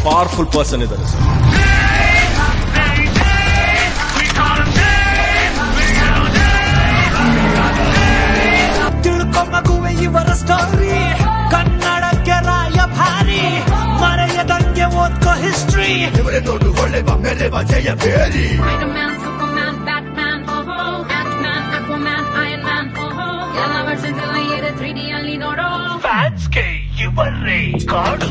powerful person ಇದ್ದಾರೆ sir ತಿಳ್ಕೊ ಮಗುವೆ ಇವರ ಸ್ಟೋರಿ ಕನ್ನಡಕ್ಕೆ ರಾಯಭಾರಿ ಮರೆಯದಂಗೆ ಓದ್ಕೋ history Spider-Man, Superman, Batman, oh ho, Ant-Man, Aquaman, Iron Man, oh ho, ಎಲ್ಲ ವರ್ಷಗಳು ಇದೆ 3D ಅಲ್ಲಿ ನೋಡೋ ಫ್ಯಾನ್ಸ್ಗೆ ಇವರೇ ಕಾಡು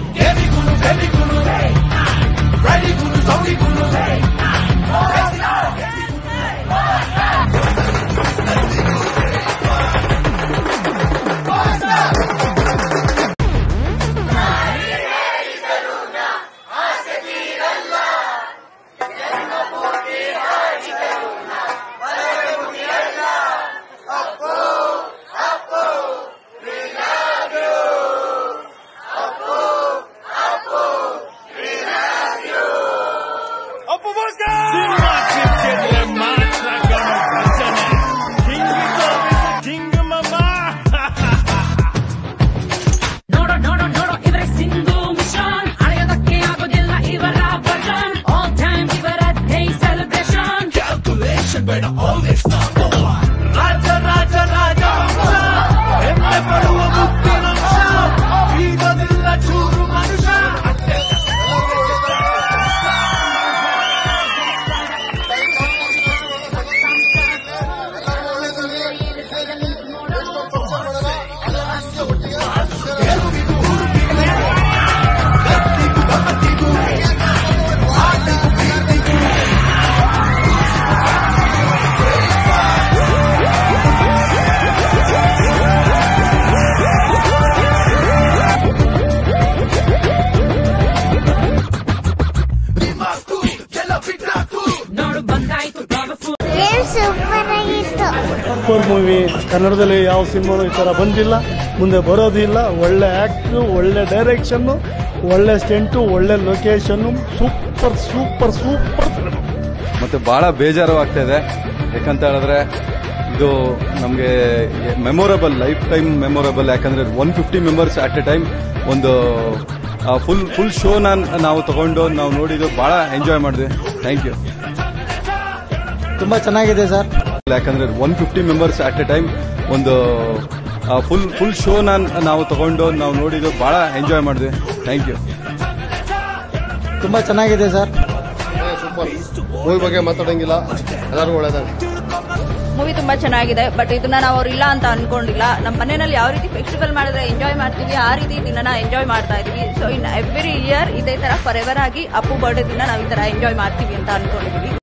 ನೋಡೋ ನೋಡೋ ನೋಡೋ ಇವರೇ ಸಿಂಧು ಮಿಷನ್ ಅಳೆಯೋದಕ್ಕೆ ಆಗೋದಿಲ್ಲ ಇವರ ವರ್ಜನ್ ಆಲ್ ಟೈಮ್ ಇವರ ಡೇ ಸೆಲೆಬ್ರೇಷನ್ ರಾಜ ರಾಜ ರಾಜ ಹೆಮ್ಮೆ ಪಡುವ ಮುತ್ತಿನಂಶ ಈಗೋದಿಲ್ಲ ಚೂರು ಮನುಷ್ಯ ನೋಡು ಬಂದಾಯ್ತು ಪವರ್ಫುಲ್ ಗೇಮ್ ಸೂಪರ್ ಆಗಿತ್ತು ಸೂಪರ್ ಮೂವಿ ಕನ್ನಡದಲ್ಲಿ ಯಾವ ಸಿನಿಮಾನು ಈ ಥರ ಬಂದಿಲ್ಲ ಮುಂದೆ ಬರೋದಿಲ್ಲ ಒಳ್ಳೆ ಆ್ಯಕ್ಟು ಒಳ್ಳೆ ಡೈರೆಕ್ಷನ್ನು ಒಳ್ಳೆ ಸ್ಟೆಂಟು ಒಳ್ಳೆ location super super super film ಮತ್ತೆ ಬಹಳ ಬೇಜಾರು ಆಗ್ತಾ ಇದೆ ಯಾಕಂತ ಹೇಳಿದ್ರೆ ಇದು ನಮಗೆ ಮೆಮೊರಬಲ್ ಲೈಫ್ ಟೈಮ್ ಮೆಮೊರಬಲ್ ಯಾಕಂದ್ರೆ one fifty members at a time ಒಂದು ಫುಲ್ ಫುಲ್ ಶೋನ ನಾವು ತಗೊಂಡು ನಾವು ನೋಡಿದ್ದು ಬಹಳ ಎಂಜಾಯ್ ಮಾಡಿದ್ವಿ ಥ್ಯಾಂಕ್ ಯು ತುಂಬ ಚೆನ್ನಾಗಿದೆ ಸರ್ ಯಾಕಂದ್ರೆ one fifty members at a time ಒಂದು ಫುಲ್ ಫುಲ್ ಶೋನ ನಾವು ತಗೊಂಡು ನಾವು ನೋಡಿದ್ದು ಬಹಳ ಎಂಜಾಯ್ ಮಾಡಿದ್ವಿ ಥ್ಯಾಂಕ್ ಯು ತುಂಬ ಚೆನ್ನಾಗಿದೆ ಸರ್ ಮೂವಿ ಬಗ್ಗೆ ಮಾತಾಡಂಗಿಲ್ಲ ಎಲ್ಲರಿಗೂ ಒಳ್ಳೇದಾಗ ಮೂವಿ ತುಂಬಾ ಚೆನ್ನಾಗಿದೆ ಬಟ್ ಇದನ್ನ ನಾವು ಅವ್ರು ಇಲ್ಲ ಅಂತ ಅನ್ಕೊಂಡಿಲ್ಲ ನಮ್ಮ ಮನೆಯಲ್ಲಿ ಯಾವ ರೀತಿ ಫೆಸ್ಟಿವಲ್ ಮಾಡಿದ್ರೆ ಎಂಜಾಯ್ ಮಾಡ್ತೀವಿ ಆ ರೀತಿ ದಿನ ಎಂಜಾಯ್ ಮಾಡ್ತಾ ಇದೀವಿ ಸೊ ಇನ್ ಎವ್ರಿ ಇಯರ್ ಇದೇ ತರ ಫಾರ್ ಎವರ್ ಆಗಿ ಅಪ್ಪು ಬರ್ಡೇ ದಿನ ನಾವು ಈ ತರ ಎಂಜಾಯ್ ಮಾಡ್ತೀವಿ ಅಂತ ಅನ್ಕೊಂಡಿದೀವಿ